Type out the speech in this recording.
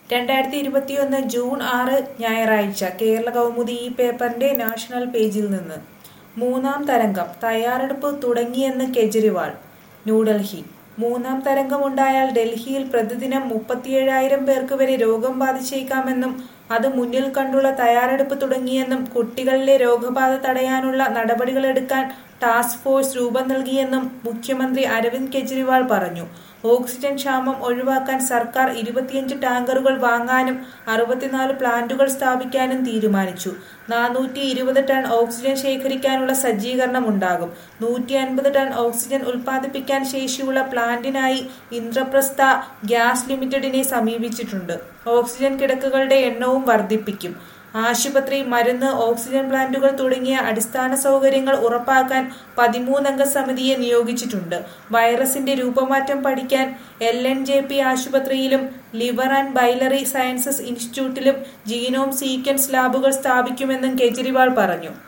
രണ്ടായിരത്തി ഇരുപത്തിയൊന്ന് ജൂൺ ആറ് ഞായറാഴ്ച കേരള കൗമുദി ഈ പേപ്പറിന്റെ നാഷണൽ പേജിൽ നിന്ന് മൂന്നാം തരംഗം തയ്യാറെടുപ്പ് തുടങ്ങിയെന്ന് കെജ്രിവാൾ ന്യൂഡൽഹി മൂന്നാം തരംഗമുണ്ടായാൽ ഡൽഹിയിൽ പ്രതിദിനം മുപ്പത്തിയേഴായിരം പേർക്ക് വരെ രോഗം ബാധിച്ചേക്കാമെന്നും അത് മുന്നിൽ കണ്ടുള്ള തയ്യാറെടുപ്പ് തുടങ്ങിയെന്നും കുട്ടികളിലെ രോഗബാധ തടയാനുള്ള നടപടികളെടുക്കാൻ ടാസ്ക് ഫോഴ്സ് രൂപം നൽകിയെന്നും മുഖ്യമന്ത്രി അരവിന്ദ് കെജ്രിവാൾ പറഞ്ഞു ഓക്സിജൻ ക്ഷാമം ഒഴിവാക്കാൻ സർക്കാർ ഇരുപത്തിയഞ്ച് ടാങ്കറുകൾ വാങ്ങാനും അറുപത്തിനാല് പ്ലാന്റുകൾ സ്ഥാപിക്കാനും തീരുമാനിച്ചു നാനൂറ്റി ഇരുപത് ടൺ ഓക്സിജൻ ശേഖരിക്കാനുള്ള സജ്ജീകരണം ഉണ്ടാകും നൂറ്റി അൻപത് ടൺ ഓക്സിജൻ ഉൽപ്പാദിപ്പിക്കാൻ ശേഷിയുള്ള പ്ലാന്റിനായി ഇന്ദ്രപ്രസ്ഥ ഗ്യാസ് ലിമിറ്റഡിനെ സമീപിച്ചിട്ടുണ്ട് ഓക്സിജൻ കിടക്കുകളുടെ എണ്ണവും വർദ്ധിപ്പിക്കും ആശുപത്രി മരുന്ന് ഓക്സിജൻ പ്ലാന്റുകൾ തുടങ്ങിയ അടിസ്ഥാന സൗകര്യങ്ങൾ ഉറപ്പാക്കാൻ പതിമൂന്നംഗ സമിതിയെ നിയോഗിച്ചിട്ടുണ്ട് വൈറസിന്റെ രൂപമാറ്റം പഠിക്കാൻ എൽ എൻ ജെ പി ആശുപത്രിയിലും ലിവർ ആൻഡ് ബൈലറി സയൻസസ് ഇൻസ്റ്റിറ്റ്യൂട്ടിലും ജീനോം സീക്വൻസ് ലാബുകൾ സ്ഥാപിക്കുമെന്നും കെജ്രിവാൾ പറഞ്ഞു